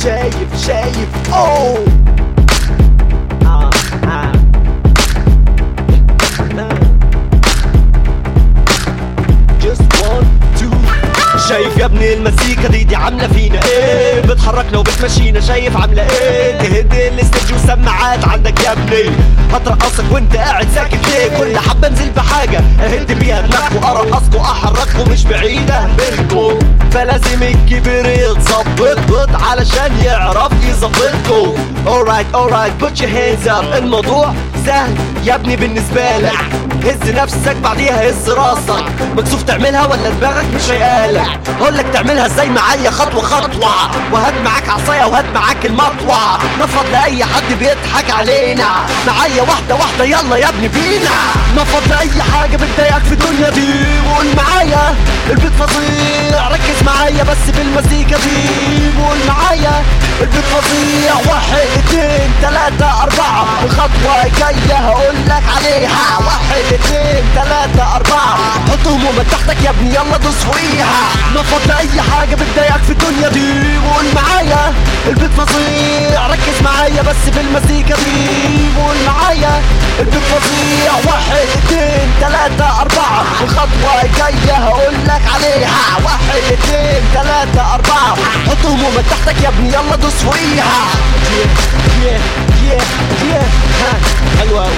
شايف شايف اوه آه آه Just one, two شايف يا ابني المزيكا دي دي عاملة فينا ايه بتحركنا وبتمشينا شايف عاملة ايه تهد الاستديو والسماعات عندك يا ابني هترقصك وانت قاعد ساكت ليه كل حبة انزل بحاجة اهد بيها دماغكوا ارقصكوا احرككوا مش بعيدة منكم فلازم الكبير يتظبط علشان يعرف يظبطكوا alright alright put your hands up الموضوع سهل يا ابني بالنسبة لك هز نفسك بعديها هز راسك مكسوف تعملها ولا دماغك مش هيقالك هقول لك تعملها ازاي معايا خطوة خطوة وهات معاك عصاية وهات معاك المطوة نفض لأي حد بيضحك علينا معايا واحدة واحدة يلا يا ابني بينا نفض لأي حاجة بتضايقك في الدنيا دي وقول معايا البيت فظيع ركز معايا بس بالمزيكا دي قول معايا البيت فظيع واحد اتنين تلاتة أربعة الخطوة الجاية هقول لك عليها واحد اتنين تلاتة أربعة حط همومك تحتك يا ابني يلا دوس فوقيها نفض لأي حاجة بتضايقك في الدنيا دي قول معايا البيت فظيع ركز معايا بس بالمزيكا دي قول معايا البيت فظيع واحد اتنين تلاتة أربعة الخطوة الجاية هقول لك عليها واحد اتنين تلاتة أربعة حط همومك تحتك يا ابني يلا دوس فوقيها yeah, yeah, yeah. ها حلوة أوي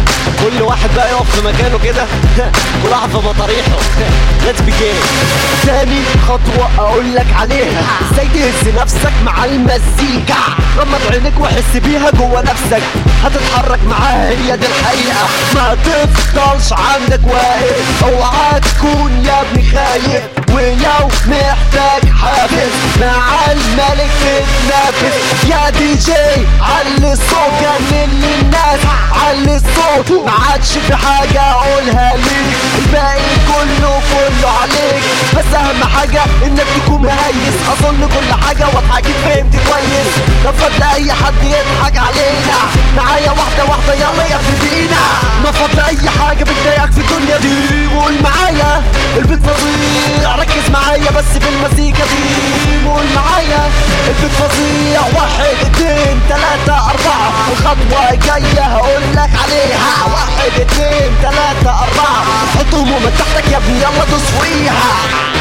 كل واحد بقى يقف في مكانه كده كل واحد في مطاريحه ليتس بيجين تاني خطوة اقول لك عليها ازاي تهز نفسك مع المزيكا غمض عينك وحس بيها جوه نفسك هتتحرك معاها هي دي الحقيقة ما تفضلش عندك واقف اوعى تكون يا ابني خايف ولو محتاج حافز مع الملك تتنافس يا دي جي علي الصوت جنن للناس علي الصوت ما عادش في حاجة اقولها ليك الباقي كله كله عليك بس اهم حاجة انك تكون مهيس اظن كل حاجة واضحة اكيد فهمت كويس نفض لاي حد يضحك علينا معايا واحدة واحدة يلا يا ابني بينا نفض لاي حاجة بتضايقك في الدنيا دي قول معايا البيت فظيع ركز معايا بس بالمزيكا دي قول معايا البيت فظيع واحد اتنين تلاتة أربعة الخطوة الجاية هقول لك عليها واحد اتنين تلاتة أربعة حط همومك تحتك يا ابني يلا دوس فوقيها